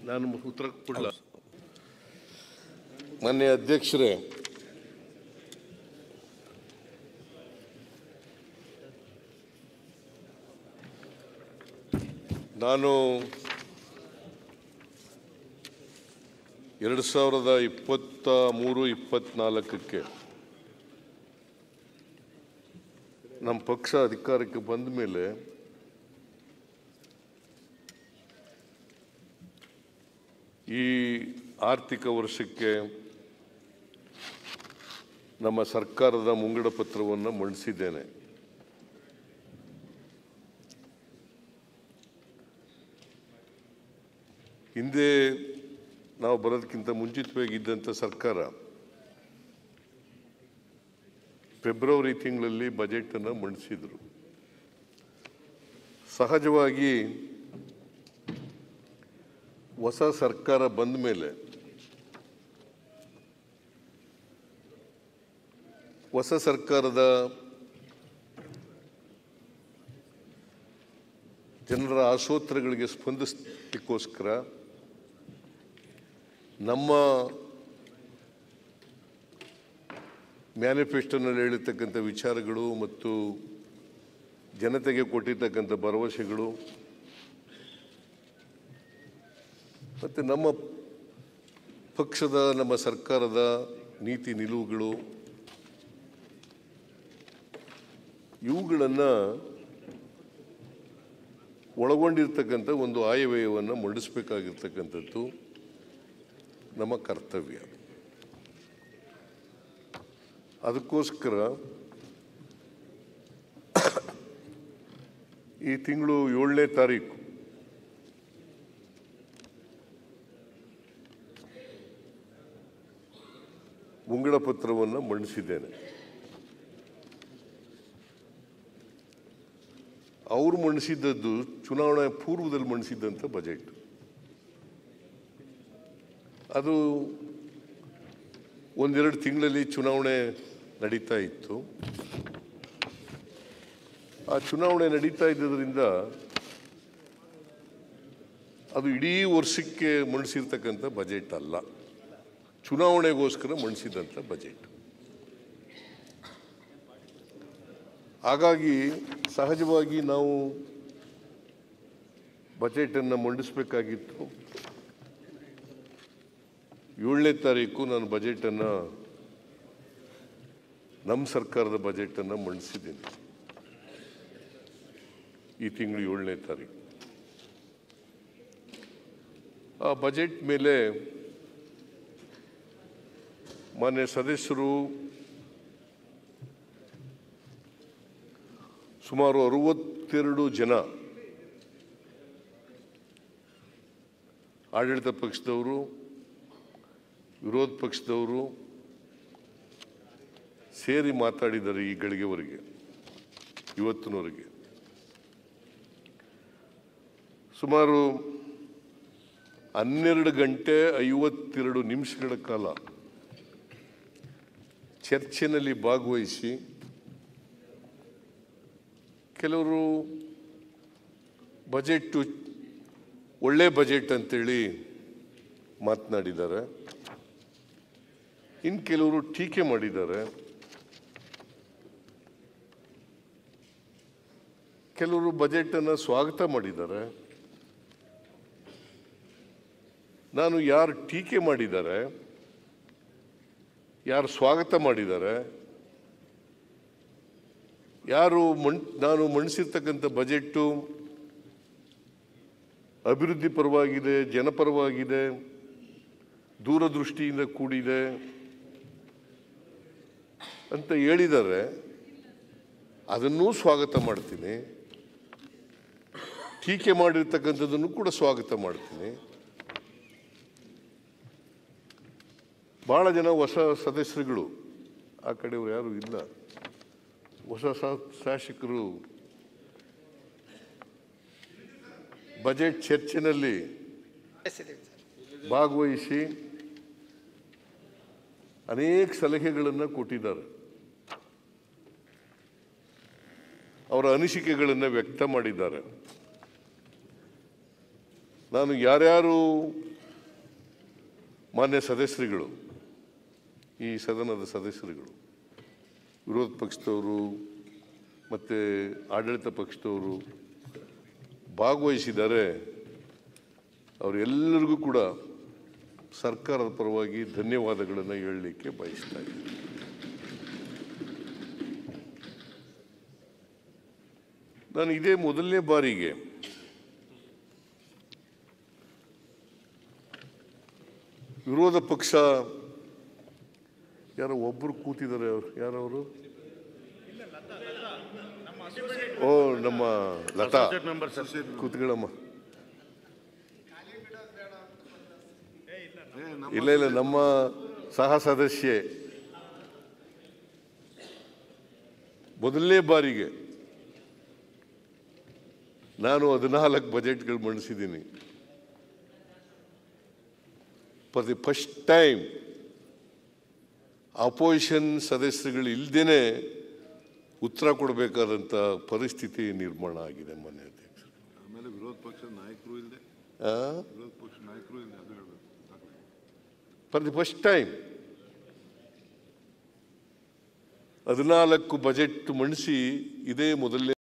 ನಾನು ಉತ್ತರ ಕೊಡಲ ಮಾನ್ಯ ಅಧ್ಯಕ್ಷರೇ ನಾನು ಎರಡು ಸಾವಿರದ ಇಪ್ಪತ್ತ ಮೂರು ಇಪ್ಪತ್ನಾಲ್ಕಕ್ಕೆ ನಮ್ಮ ಪಕ್ಷ ಅಧಿಕಾರಕ್ಕೆ ಬಂದ ಮೇಲೆ ಈ ಆರ್ಥಿಕ ವರ್ಷಕ್ಕೆ ನಮ್ಮ ಸರ್ಕಾರದ ಮುಂಗಡ ಪತ್ರವನ್ನು ಮಂಡಿಸಿದ್ದೇನೆ ಹಿಂದೆ ನಾವು ಬರೋದಕ್ಕಿಂತ ಮುಂಚಿತವಾಗಿದ್ದಂಥ ಸರ್ಕಾರ ಫೆಬ್ರವರಿ ತಿಂಗಳಲ್ಲಿ ಬಜೆಟನ್ನು ಮಂಡಿಸಿದರು ಸಹಜವಾಗಿ ಹೊಸ ಸರ್ಕಾರ ಬಂದ ಮೇಲೆ ಹೊಸ ಸರ್ಕಾರದ ಜನರ ಆಶೋತ್ತರಗಳಿಗೆ ಸ್ಪಂದಿಸಲಿಕ್ಕೋಸ್ಕರ ನಮ್ಮ ಮ್ಯಾನಿಫೆಸ್ಟೋನಲ್ಲಿ ಹೇಳಿರ್ತಕ್ಕಂಥ ವಿಚಾರಗಳು ಮತ್ತು ಜನತೆಗೆ ಕೊಟ್ಟಿರ್ತಕ್ಕಂಥ ಭರವಸೆಗಳು ಮತ್ತು ನಮ್ಮ ಪಕ್ಷದ ನಮ್ಮ ಸರ್ಕಾರದ ನೀತಿ ನಿಲುವುಗಳು ಇವುಗಳನ್ನು ಒಳಗೊಂಡಿರ್ತಕ್ಕಂಥ ಒಂದು ಆಯವ್ಯಯವನ್ನು ಮಂಡಿಸಬೇಕಾಗಿರ್ತಕ್ಕಂಥದ್ದು ನಮ್ಮ ಕರ್ತವ್ಯ ಅದಕ್ಕೋಸ್ಕರ ಈ ತಿಂಗಳು ಏಳನೇ ತಾರೀಕು ಮುಂಗಡ ಪತ್ರವನ್ನು ಮಂಡಿಸಿದ್ದೇನೆ ಅವರು ಮಂಡಿಸಿದ್ದದ್ದು ಚುನಾವಣೆ ಪೂರ್ವದಲ್ಲಿ ಮಂಡಿಸಿದ್ದಂಥ ಬಜೆಟ್ ಅದು ಒಂದೆರಡು ತಿಂಗಳಲ್ಲಿ ಚುನಾವಣೆ ನಡೀತಾ ಇತ್ತು ಆ ಚುನಾವಣೆ ನಡೀತಾ ಇದ್ದರಿಂದ ಅದು ಇಡೀ ವರ್ಷಕ್ಕೆ ಮಂಡಿಸಿರ್ತಕ್ಕಂಥ ಬಜೆಟ್ ಅಲ್ಲ ಚುನಾವಣೆಗೋಸ್ಕರ ಮಂಡಿಸಿದಂಥ ಬಜೆಟ್ ಹಾಗಾಗಿ ಸಹಜವಾಗಿ ನಾವು ಬಜೆಟನ್ನು ಮಂಡಿಸಬೇಕಾಗಿತ್ತು ಏಳನೇ ತಾರೀಕು ನಾನು ಬಜೆಟನ್ನು ನಮ್ಮ ಸರ್ಕಾರದ ಬಜೆಟನ್ನು ಮಂಡಿಸಿದ್ದೀನಿ ಈ ತಿಂಗಳು ಏಳನೇ ತಾರೀಕು ಆ ಬಜೆಟ್ ಮೇಲೆ ಮಾನ್ಯ ಸದಸ್ಯರು ಸುಮಾರು ಅರವತ್ತೆರಡು ಜನ ಆಡಳಿತ ಪಕ್ಷದವರು ವಿರೋಧ ಪಕ್ಷದವರು ಸೇರಿ ಮಾತಾಡಿದ್ದಾರೆ ಈ ಗಳಿಗೆವರೆಗೆ ಇವತ್ತಿನವರೆಗೆ ಸುಮಾರು ಹನ್ನೆರಡು ಗಂಟೆ ಐವತ್ತೆರಡು ನಿಮಿಷಗಳ ಕಾಲ ಚರ್ಚೆನಲ್ಲಿ ಭಾಗವಹಿಸಿ ಕೆಲವರು ಬಜೆಟ್ಟು ಒಳ್ಳೆ ಬಜೆಟ್ ಅಂತೇಳಿ ಮಾತನಾಡಿದ್ದಾರೆ ಇನ್ನು ಕೆಲವರು ಟೀಕೆ ಮಾಡಿದ್ದಾರೆ ಕೆಲವರು ಬಜೆಟನ್ನು ಸ್ವಾಗತ ಮಾಡಿದ್ದಾರೆ ನಾನು ಯಾರು ಟೀಕೆ ಮಾಡಿದ್ದಾರೆ ಯಾರು ಸ್ವಾಗತ ಮಾಡಿದ್ದಾರೆ ಯಾರು ಮಣ್ ನಾನು ಮಂಡಿಸಿರ್ತಕ್ಕಂಥ ಬಜೆಟ್ಟು ಅಭಿವೃದ್ಧಿ ಪರವಾಗಿದೆ ಜನಪರವಾಗಿದೆ ದೂರದೃಷ್ಟಿಯಿಂದ ಕೂಡಿದೆ ಅಂತ ಹೇಳಿದ್ದಾರೆ ಅದನ್ನೂ ಸ್ವಾಗತ ಮಾಡ್ತೀನಿ ಟೀಕೆ ಮಾಡಿರ್ತಕ್ಕಂಥದ್ದನ್ನು ಕೂಡ ಸ್ವಾಗತ ಮಾಡ್ತೀನಿ ಭಾಳ ಜನ ಹೊಸ ಸದಸ್ಯರುಗಳು ಆ ಕಡೆಯವರು ಯಾರು ಇಲ್ಲ ಹೊಸ ಸಾ- ಶಾಸಕರು ಬಜೆಟ್ ಚರ್ಚೆನಲ್ಲಿ ಭಾಗವಹಿಸಿ ಅನೇಕ ಸಲಹೆಗಳನ್ನು ಕೊಟ್ಟಿದ್ದಾರೆ ಅವರ ಅನಿಸಿಕೆಗಳನ್ನು ವ್ಯಕ್ತ ಮಾಡಿದ್ದಾರೆ ನಾನು ಯಾರ್ಯಾರು ಮಾನ್ಯ ಸದಸ್ಯರುಗಳು ಈ ಸದನದ ಸದಸ್ಯರುಗಳು ವಿರೋಧ ಪಕ್ಷದವರು ಮತ್ತು ಆಡಳಿತ ಪಕ್ಷದವರು ಭಾಗವಹಿಸಿದ್ದಾರೆ ಅವರೆಲ್ಲರಿಗೂ ಕೂಡ ಸರ್ಕಾರದ ಪರವಾಗಿ ಧನ್ಯವಾದಗಳನ್ನು ಹೇಳಲಿಕ್ಕೆ ಬಯಸ್ತಾ ಇದ್ದೀನಿ ನಾನು ಇದೇ ಮೊದಲನೇ ಬಾರಿಗೆ ವಿರೋಧ ಪಕ್ಷ ಯಾರೋ ಒಬ್ಬರು ಕೂತಿದ್ದಾರೆ ಅವರು ಯಾರವರು ಓ ನಮ್ಮ ಲತಾ ಕೂತ್ಗಳಮ್ಮ ಇಲ್ಲ ಇಲ್ಲ ನಮ್ಮ ಸಹ ಸದಸ್ಯೆ ಮೊದಲನೇ ಬಾರಿಗೆ ನಾನು ಹದಿನಾಲ್ಕು ಬಜೆಟ್ಗಳು ಮಂಡಿಸಿದ್ದೀನಿ for the first time opposition ಸದಸ್ಯರುಗಳು ಇಲ್ದೇನೆ ಉತ್ತರ ಕೊಡಬೇಕಾದಂಥ ಪರಿಸ್ಥಿತಿ ನಿರ್ಮಾಣ ಆಗಿದೆ ಮೊನ್ನೆ ಅಧ್ಯಕ್ಷ ಆಮೇಲೆ ವಿರೋಧ ಪಕ್ಷದ ನಾಯಕರು ಇಲ್ಲದೆ ಆ? ವಿರೋಧ ಪಕ್ಷ ನಾಯಕರು ಇಲ್ಲದೆ ಅದು ಹೇಳ್ಬೇಕು ಫಾರ್ ದಿ ಫಸ್ಟ್ ಟೈಮ್ ಹದಿನಾಲ್ಕು ಬಜೆಟ್ ಮಂಡಿಸಿ ಇದೇ ಮೊದಲನೇ